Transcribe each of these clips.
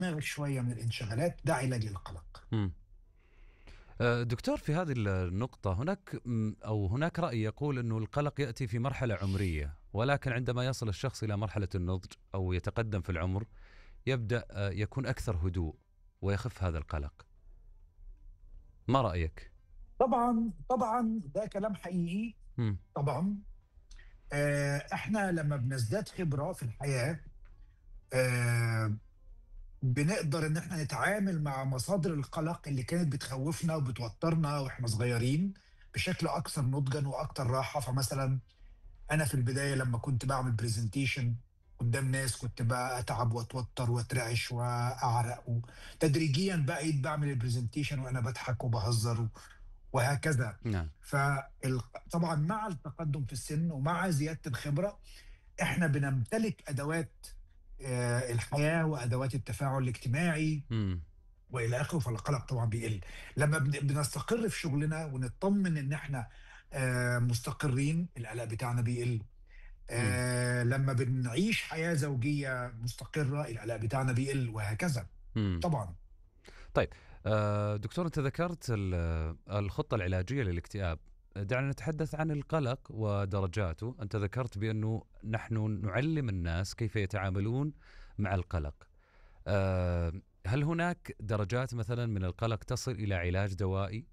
دماغك شويه من الانشغالات ده علاج للقلق مم. آه، دكتور في هذه النقطة هناك م، أو هناك رأي يقول أنه القلق يأتي في مرحلة عمرية ولكن عندما يصل الشخص إلى مرحلة النضج أو يتقدم في العمر يبدأ آه، يكون أكثر هدوء ويخف هذا القلق ما رأيك؟ طبعا طبعا ده كلام حقيقي مم. طبعا آه، احنا لما بنزداد خبره في الحياه آه، بنقدر ان احنا نتعامل مع مصادر القلق اللي كانت بتخوفنا وبتوترنا واحنا صغيرين بشكل اكثر نضجا واكثر راحه فمثلا انا في البدايه لما كنت بعمل برزنتيشن قدام ناس كنت بقى اتعب واتوتر واترعش واعرق تدريجيا بقيت بعمل البرزنتيشن وانا بضحك وبهزر وهكذا نعم فطبعا مع التقدم في السن ومع زياده الخبره احنا بنمتلك ادوات آه، الحياه وادوات التفاعل الاجتماعي مم. والى اخره فالقلق طبعا بيقل لما بن- بنستقر في شغلنا ونطمن ان احنا آه، مستقرين القلق بتاعنا بيقل آه، لما بنعيش حياه زوجيه مستقره القلق بتاعنا بيقل وهكذا مم. طبعا آه، دكتور أنت ذكرت ال- الخطة العلاجية للاكتئاب دعنا نتحدث عن القلق ودرجاته أنت ذكرت بأنه نحن نعلم الناس كيف يتعاملون مع القلق آه، هل هناك درجات مثلا من القلق تصل إلى علاج دوائي؟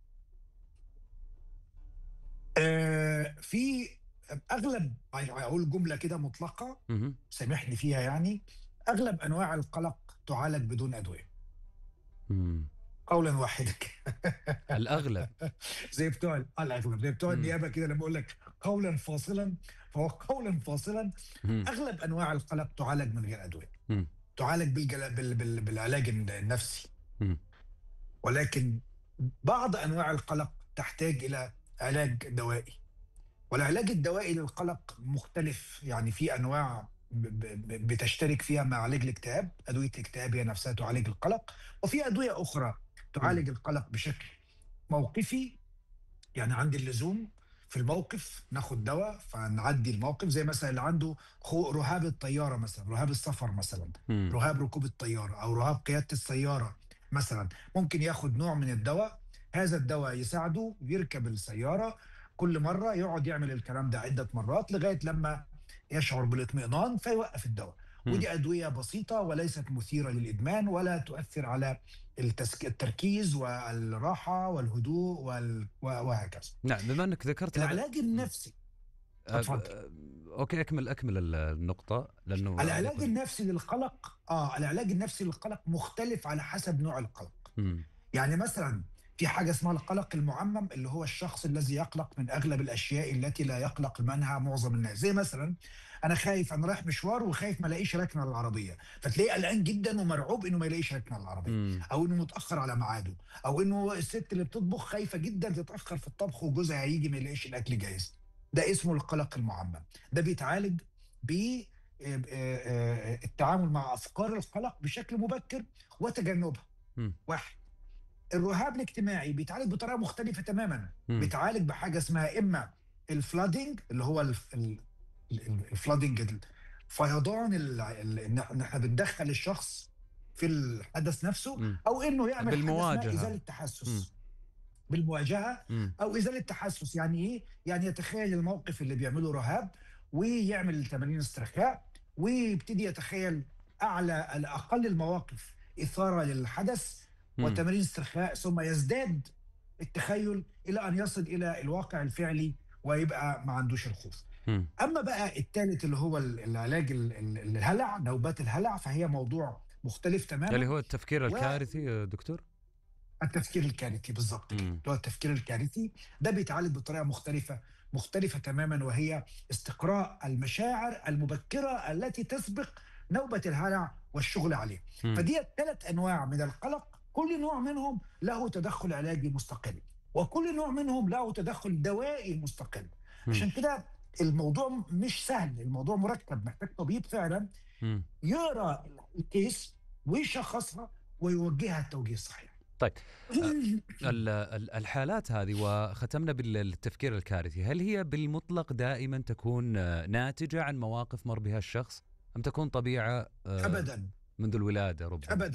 آه، في اغلب اقول جمله كده مطلقه مهم. سامحني فيها يعني اغلب انواع القلق تعالج بدون ادويه مم. قولا واحدا الأغلب زي بتوع ال- آه، الاغلب زي بتوع مم. النيابه كده لما اقول لك قولا فاصلا فهو قولا فاصلا مم. اغلب انواع القلق تعالج من غير ادويه مم. تعالج بالجلا... بال... بال... بالعلاج النفسي مم. ولكن بعض انواع القلق تحتاج الى علاج دوائي والعلاج الدوائي للقلق مختلف يعني في انواع ب- ب- بتشترك فيها مع علاج الاكتئاب ادويه الاكتئاب هي نفسها تعالج القلق وفي ادويه اخرى تعالج القلق بشكل موقفي يعني عند اللزوم في الموقف ناخد دواء فنعدي الموقف زي مثلا اللي عنده خو- رهاب الطياره مثلا رهاب السفر مثلا مم. رهاب ركوب الطياره او رهاب قياده السياره مثلا ممكن ياخد نوع من الدواء هذا الدواء يساعده يركب السياره كل مره يقعد يعمل الكلام ده عده مرات لغايه لما يشعر بالاطمئنان فيوقف الدواء مم. ودي ادويه بسيطه وليست مثيره للادمان ولا تؤثر على التسك... التركيز والراحه والهدوء وال... و- وهكذا نعم بما أنك ذكرت هذا العلاج النفسي آه، اتفضل. آه، أوكي أكمل أكمل ال- النقطة لأنه العلاج النفسي للقلق اه العلاج النفسي للقلق مختلف على حسب نوع القلق مم. يعني مثلا في حاجه اسمها القلق المعمم اللي هو الشخص الذي يقلق من اغلب الاشياء التي لا يقلق منها معظم الناس زي مثلا انا خايف انا رايح مشوار وخايف ما الاقيش ركنه على العربيه فتلاقيه قلقان جدا ومرعوب انه ما يلاقيش ركنه على العربيه مم. او انه متاخر على ميعاده او انه الست اللي بتطبخ خايفه جدا تتاخر في الطبخ وجوزها هيجي ما يلاقيش الاكل جاهز ده اسمه القلق المعمم ده بيتعالج ب آه، آه، آه، التعامل مع افكار القلق بشكل مبكر وتجنبها مم. واحد الرهاب الاجتماعي بيتعالج بطريقه مختلفه تماما مم. بيتعالج بحاجه اسمها اما الفلادنج اللي هو الف- ال- ال- الفلادنج فيضان ال- ال- ان إن احنا بندخل الشخص في الحدث نفسه مم. او انه يعمل حاجه بالمواجهة. اسمها ازاله تحسس مم. بالمواجهه مم. او ازاله تحسس يعني ايه؟ يعني يتخيل الموقف اللي بيعمله رهاب ويعمل تمارين استرخاء ويبتدي يتخيل اعلى اقل المواقف اثاره للحدث مم. وتمارين استرخاء ثم يزداد التخيل الى ان يصل الى الواقع الفعلي ويبقى ما عندوش الخوف. مم. اما بقى الثالث اللي هو ال- العلاج ال- ال- الهلع نوبات الهلع فهي موضوع مختلف تماما اللي هو التفكير الكارثي يا دكتور التفكير الكارثي بالظبط كده مم. اللي هو التفكير الكارثي ده بيتعالج بطريقه مختلفه مختلفه تماما وهي استقراء المشاعر المبكره التي تسبق نوبه الهلع والشغل عليه مم. فدي ثلاث انواع من القلق كل نوع منهم له تدخل علاجي مستقل وكل نوع منهم له تدخل دوائي مستقل مم. عشان كده الموضوع مش سهل الموضوع مركب محتاج طبيب فعلا مم. يقرا الكيس ويشخصها ويوجهها التوجيه الصحيح طيب ال- ال- الحالات هذه وختمنا بالتفكير الكارثي هل هي بالمطلق دائما تكون آه، ناتجة عن مواقف مر بها الشخص أم تكون طبيعة آه، ابدا منذ الولاده ربما ابدا